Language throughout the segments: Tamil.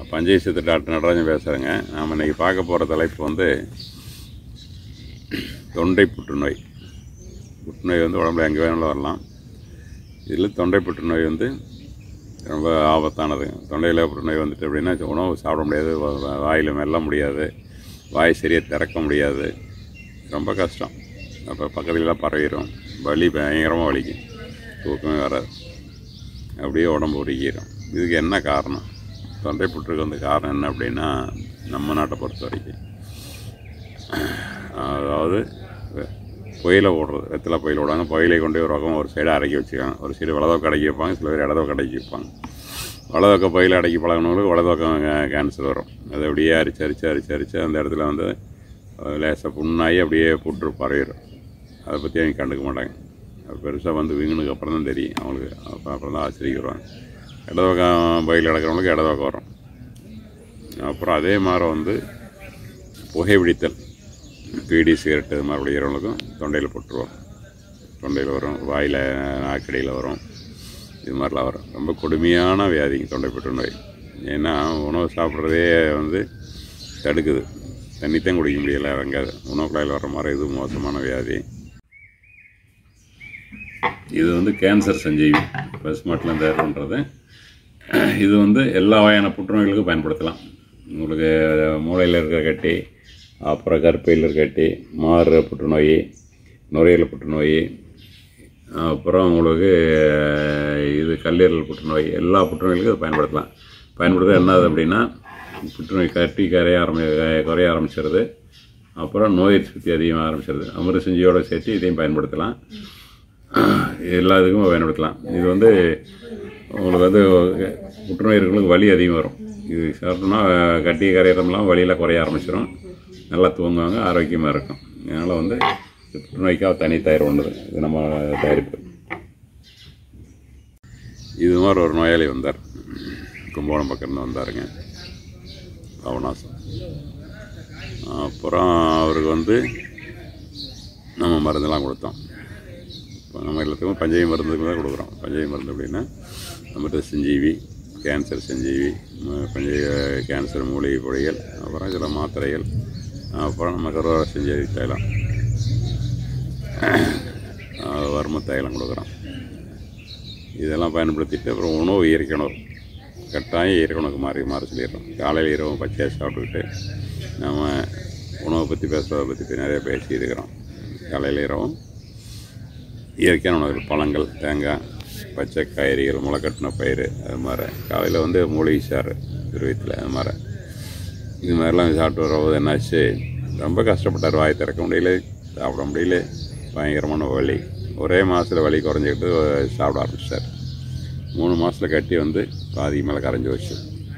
பஞ்சை சித்து டாக்டர் நடராஜன் பேசுகிறேங்க நாம் இன்றைக்கி பார்க்க போகிற தலைப்பு வந்து தொண்டை புற்றுநோய் புற்றுநோய் வந்து உடம்புல எங்கே வேணாலும் வரலாம் இதில் தொண்டை புற்றுநோய் வந்து ரொம்ப ஆபத்தானது தொண்டையில் புற்றுநோய் வந்துட்டு அப்படின்னா உணவு சாப்பிட முடியாது வா- வா- வாயில் மெல்ல முடியாது வாய் சரியாக திறக்க முடியாது ரொம்ப கஷ்டம் அப்போ பக்கத்துலலாம் பரவிடும் வலி பயங்கரமாக வலிக்கும் தூக்கமே வராது அப்படியே உடம்பு உருகிடும் இதுக்கு என்ன காரணம் தொண்டை புற்றுக்கு வந்து காரணம் என்ன அப்படின்னா நம்ம நாட்டை பொறுத்த வரைக்கும் அதாவது வெ- புயலை ஓடுறது வெத்தலை புயல் ஓடுவாங்க புயலை கொண்டு போய் ஒரு பக்கம் ஒரு சைடு அடக்கி வச்சுக்காங்க ஒரு சைடு வலதோக்கம் அடக்கி வைப்பாங்க சில பேர் இடதோக்கம் அடக்கி வைப்பாங்க வலதோக்க பயில அடக்கி பழகினவங்களுக்கு வலதோக்கம் கேன்சர் வரும் அது அப்படியே அரிச்சு அரிச்சு அரிச்சு அரிச்சு அந்த இடத்துல வந்து லேசாக புண்ணாகி அப்படியே புற்று பரவிடும் அதை பற்றி அவங்க கண்டுக்க மாட்டாங்க அது பெருசாக வந்து வீங்கினதுக்கு அப்புறம் தான் தெரியும் அவங்களுக்கு அப்போ அப்புறம் தான் ஆச்சரிக்கிறாங்க இடதுபக்கம் பயில் நடக்கிறவங்களுக்கு இடதுபக்கம் வரும் அப்புறம் அதே மாதிரி வந்து புகைப்பிடித்தல் பீடி சிகரெட்டு இது மாதிரி பிடிக்கிறவங்களுக்கும் தொண்டையில் போட்டுருவோம் தொண்டையில் வரும் வாயில் நாக்கடியில் வரும் இது மாதிரிலாம் வரும் ரொம்ப கொடுமையான வியாதிங்க தொண்டை புற்றுநோய் ஏன்னா உணவு சாப்பிட்றதே வந்து தடுக்குது தண்ணித்தான் குடிக்க முடியல இறங்காது உணவு குழாயில் வர மாதிரி இது மோசமான வியாதி இது வந்து கேன்சர் சஞ்சீவி பசுமாட்டில் தயார் பண்ணுறது இது வந்து எல்லா வகையான புற்றுநோய்களுக்கும் பயன்படுத்தலாம் உங்களுக்கு மூளையில் இருக்கிற கட்டி அப்புறம் கருப்பையில் இருக்கிற கட்டி மாறு புற்றுநோய் நுரையீரல் புற்றுநோய் அப்புறம் உங்களுக்கு இது கல்லீரல் புற்றுநோய் எல்லா புற்றுநோய்களுக்கும் இது பயன்படுத்தலாம் பயன்படுத்த என்னது அப்படின்னா புற்றுநோய் கட்டி கரைய ஆரம்பி குறைய ஆரம்பிச்சிருது அப்புறம் நோய் எதிர்ப்பு சக்தி அதிகமாக ஆரம்பிச்சிருது அமிர்த செஞ்சியோட சேர்த்து இதையும் பயன்படுத்தலாம் எல்லா இதுக்கும் பயன்படுத்தலாம் இது வந்து உங்களுக்கு வந்து புற்றுநோய் இருக்கிறவங்களுக்கு வலி அதிகம் வரும் இது சாப்பிட்டோம்னா கட்டி கரையிறதுலாம் வலியெல்லாம் குறைய ஆரம்பிச்சிடும் நல்லா தூங்குவாங்க ஆரோக்கியமாக இருக்கும் அதனால் வந்து இது புற்றுநோய்க்காக தனி தயார் பண்ணுது இது நம்ம தயாரிப்பு இது மாதிரி ஒரு நோயாளி வந்தார் கும்பகோணம் பக்கம்னு வந்தாருங்க பவனாசம் அப்புறம் அவருக்கு வந்து நம்ம மருந்தெல்லாம் கொடுத்தோம் இப்போ நம்ம எல்லாத்துக்கும் பஞ்சை மருந்துக்கு தான் கொடுக்குறோம் பஞ்சை மருந்து அப்படின்னா நம்மகிட்ட செஞ்சீவி கேன்சர் செஞ்சீவி ம- பஞ்சை கேன்சர் மூலிகை பொடிகள் அப்புறம் சில மாத்திரைகள் அப்புறம் நம்ம கருவார செஞ்சீவி தைலம் அஹ் வர்ம தைலம் கொடுக்குறோம் இதெல்லாம் பயன்படுத்திட்டு அப்புறம் உணவு இயற்கை உணவு கட்டாயம் இயற்கை உணவுக்கு மாறி மாற சொல்லிடுறோம் காலையில் இரவும் பச்சையாக சாப்பிட்டுக்கிட்டு நம்ம உணவை பற்றி பேசுறதை பற்றி நிறைய பேசி இருக்கிறோம் காலையில் இரவும் இயற்கையான உணவுகள் பழங்கள் தேங்காய் பச்சை காய்கறிகள் முளைக்கட்டின பயிர் அது மாதிரி காலையில் வந்து மூலிகை சாறு துருவத்தில் அது மாதிரி இது மாதிரிலாம் சாப்பிட்டு வரும்போது என்னாச்சு ரொம்ப கஷ்டப்பட்டார் வாய் திறக்க முடியல சாப்பிட முடியல பயங்கரமான வலி ஒரே மாதத்தில் வலி குறைஞ்சிக்கிட்டு சாப்பிட ஆரம்பிச்சிட்டார் மூணு மாதத்தில் கட்டி வந்து பாதி மேலே கரைஞ்சி வச்சு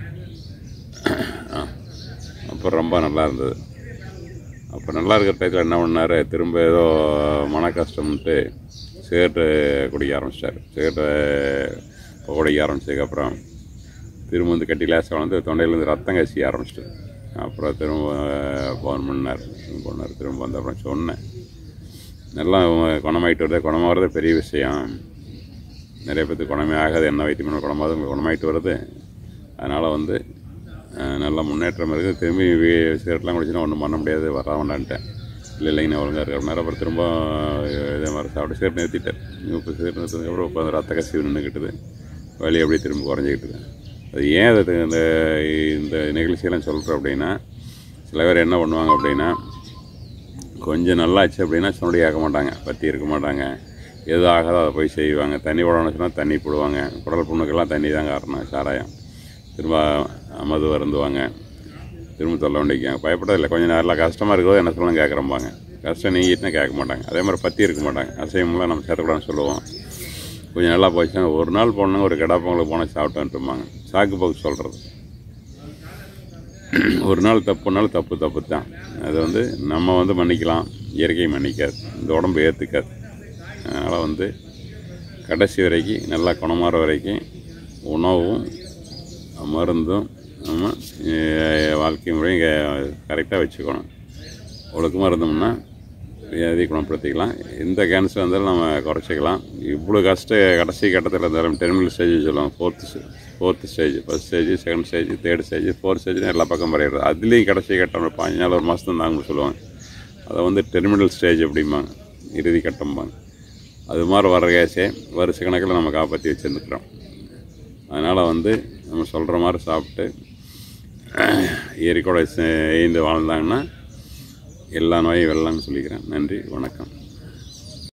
அப்புறம் ரொம்ப நல்லா இருந்தது அப்போ நல்லா இருக்கிற டயத்தில் என்ன பண்ணார் திரும்ப ஏதோ மன கஷ்டம்ன்ட்டு சிகரெட்டு குடிக்க ஆரம்பிச்சிட்டார் சிகரெட்டை குடிக்க ஆரம்பிச்சதுக்கப்புறம் திரும்ப வந்து கட்டி லேசாக வளர்ந்து தொண்டையிலேருந்து ரத்தம் கசிய ஆரம்பிச்சிட்டு அப்புறம் திரும்ப ஃபோன் பண்ணார் ஃபோன் பண்ணார் திரும்ப வந்த அப்புறம் சொன்னேன் நல்லா குணமாயிட்டு வருது குணமாகிறது பெரிய விஷயம் நிறைய பேர்த்துக்கு குணமே ஆகாது என்ன வைத்தியம் குணமாகுது உங்களுக்கு குணமாயிட்டு வருது அதனால் வந்து அஹ், நல்ல முன்னேற்றம் இருக்குது திரும்பி வீ- சிகரெட்லாம் குடிச்சுன்னா ஒன்றும் பண்ண முடியாது வர வேண்டான்ட்டேன் இல்லை இல்லைங்க நான் ஒழுங்காக இருக்கிற நேரம் அப்புறம் திரும்ப அஹ், இதே மாதிரி சாப்பிட்டு சிகரெட் நிறுத்திட்டேன் இப்போ சிகரெட் நிறுத்ததுக்கப்புறம் இப்போ அந்த ரத்த கசிவு நின்றுக்கிட்டுது வலி அப்படியே திரும்ப குறைஞ்சிக்கிட்டுது அது ஏன் அது இந்த இந்த நிகழ்ச்சியெல்லாம் சொல்கிறோம் அப்படின்னா சில பேர் என்ன பண்ணுவாங்க அப்படின்னா கொஞ்சம் நல்லாச்சு அப்படின்னா சொன்னடி ஆக்க மாட்டாங்க பற்றி இருக்க மாட்டாங்க எது ஆகாதோ அதை போய் செய்வாங்க தண்ணி போடணும்னு சொன்னால் தண்ணி போடுவாங்க குடல் புண்ணுக்கெல்லாம் தண்ணி தான் காரணம் சாராயம் திரும்ப மது வருந்துவாங்க திரும்ப தொல்லை வேண்டிக்காங்க பயப்படதில்லை கொஞ்சம் நேரம் கஷ்டமாக இருக்கிறது என்ன சொல்லணும் கேட்குறம்பாங்க கஷ்டம் நீங்கிட்டுனா கேட்க மாட்டாங்க அதே மாதிரி பற்றி இருக்க மாட்டாங்க அசைவம்லாம் நம்ம சேரக்கூடாதுன்னு சொல்லுவோம் கொஞ்சம் நல்லா போச்சுன்னா ஒரு நாள் போனாங்க ஒரு கடா பொங்கலுக்கு போனால் சாப்பிட்டோன்ட்டுருப்பாங்க சாக்கு போக்கு சொல்கிறது ஒரு நாள் தப்புனாலும் தப்பு தப்பு தான் அது வந்து நம்ம வந்து மன்னிக்கலாம் இயற்கை மன்னிக்காது இந்த உடம்பு ஏற்றுக்காது அதனால் வந்து கடைசி வரைக்கும் நல்லா குணமாற வரைக்கும் உணவும் மருந்தும் நம்ம அஹ், வாழ்க்கை முறையும் கரெக்டாக வச்சுக்கணும் ஒழுக்கமாக இருந்தோம்னா வியாதி குணப்படுத்திக்கலாம் எந்த கேன்சர் இருந்தாலும் நம்ம குறைச்சிக்கலாம் இவ்வளோ கஷ்ட கடைசி கட்டத்தில் இருந்தாலும் டெர்மினல் ஸ்டேஜ் சொல்லுவாங்க fourth fourth stage first stage second stage third stage fourth ஸ்டேஜ்னு எல்லா பக்கம் பரையிறது அதுலேயும் கடைசி கட்டம் ஒரு பாஞ்சு நாள் ஒரு மாதம் தாங்க சொல்லுவாங்க அதை வந்து டெர்மினல் ஸ்டேஜ் அப்படிம்பாங்க இறுதி கட்டம்பாங்க அது மாதிரி வர கேஸே வருஷ கணக்கில் நம்ம காப்பாற்றி வச்சுருந்துக்கிறோம் அதனால் வந்து நம்ம சொல்கிற மாதிரி சாப்பிட்டு இயற்கையோட ஏந்து வாழ்ந்தாங்கன்னா எல்லா நோயும் வெல்லம்னு சொல்லிக்கிறேன் நன்றி வணக்கம்